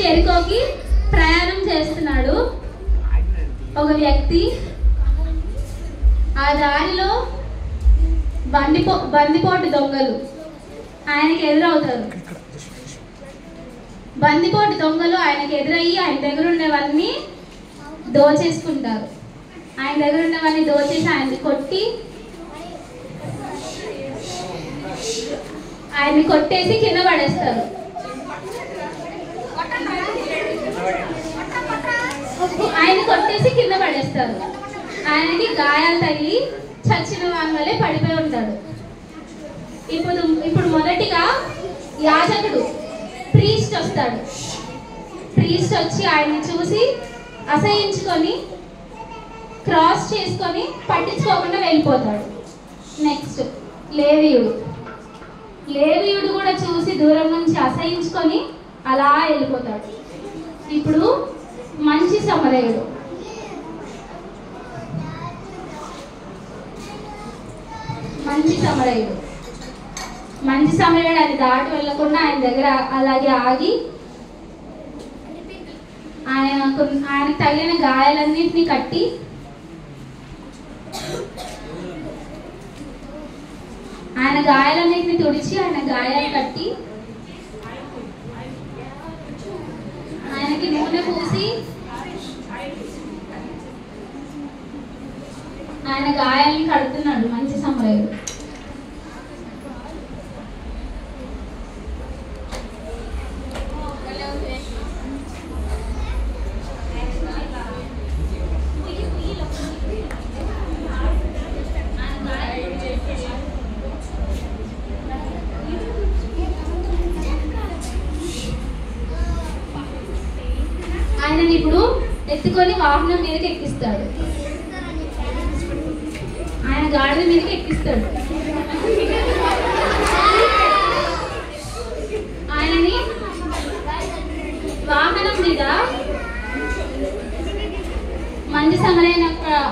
ఎరుకోకి ప్రయాణం చేస్తున్నాడు ఒక వ్యక్తి ఆ దారిలో బందిపో బందిపోటు దొంగలు ఆయనకి ఎదురవుతారు బందిపోటు దొంగలు ఆయనకి ఎదురయ్యి ఆయన దగ్గర ఉన్నవన్నీ దోచేసుకుంటారు ఆయన దగ్గర ఉన్నవన్నీ దోచేసి ఆయన్ని కొట్టి ఆయన్ని కొట్టేసి కింద పడేస్తారు ఆయన కొట్టేసి కింద పడేస్తారు ఆయనకి గాయాలు తగిలి చచ్చిన వాని వల్లే పడిపోయి ఉంటాడు ఇప్పుడు ఇప్పుడు మొదటిగా యాజకుడు ప్రీస్ట్ వస్తాడు ప్రీస్ట్ వచ్చి ఆయన్ని చూసి అసహించుకొని క్రాస్ చేసుకొని పట్టించుకోకుండా వెళ్ళిపోతాడు నెక్స్ట్ లేవీయుడు లేవీయుడు కూడా చూసి దూరం నుంచి అసహించుకొని అలా వెళ్ళిపోతాడు ఇప్పుడు మంచి సమరయుడు మంచి సమరయుడు మంచి సమరయుడు అది దాటి వెళ్ళకుండా ఆయన దగ్గర అలాగే ఆగి ఆయనకు ఆయనకు తగిలిన గాయాలన్నింటినీ కట్టి ఆయన గాయాలన్నింటినీ తుడిచి ఆయన గాయాలు కట్టి ఆయనకి నూనె పూసి ఆయన గాయాల్ని కడుతున్నాడు మంచి సమరయుడు ఆయనని ఇప్పుడు ఎత్తుకొని వాహనం మీదకి ఎక్కిస్తాడు ఆయన గాడిద మీదకి ఎక్కిస్తాడు ఆయనని వాహనం మీద మంచి సమరైన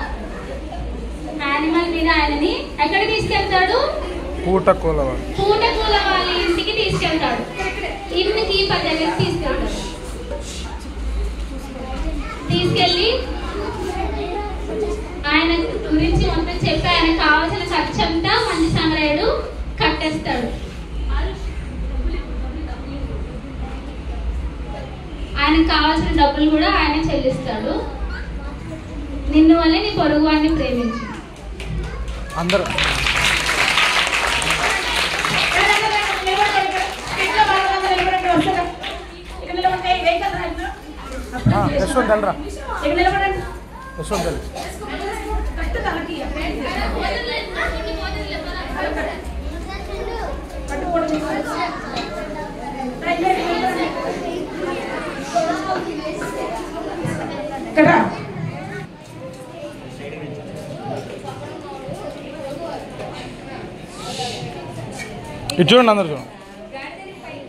యానిమల్ మీద ఆయనని ఎక్కడ తీసుకెళ్తాడు పూట కూలవాడు పూటకూల వాళ్ళ ఇంటికి తీసుకెళ్తాడు ఇంటికి పది దగ్గరికి తీసుకెళ్తాడు తీసుకెళ్ళి ఆయన గురించి మొత్తం చెప్పి ఆయన కావాల్సిన ఖర్చు అంతా మంచి సమరయుడు కట్టేస్తాడు ఆయనకు కావాల్సిన డబ్బులు కూడా ఆయన చెల్లిస్తాడు నిన్ను వల్లే నీ పొరుగు వాడిని ప్రేమించు అందరూ ఆ, యశ్వంత్ వెళ్ళరా యశ్వంత్ వెళ్ళు ఇక్కడ ఇటు చూడండి అందరు చూడండి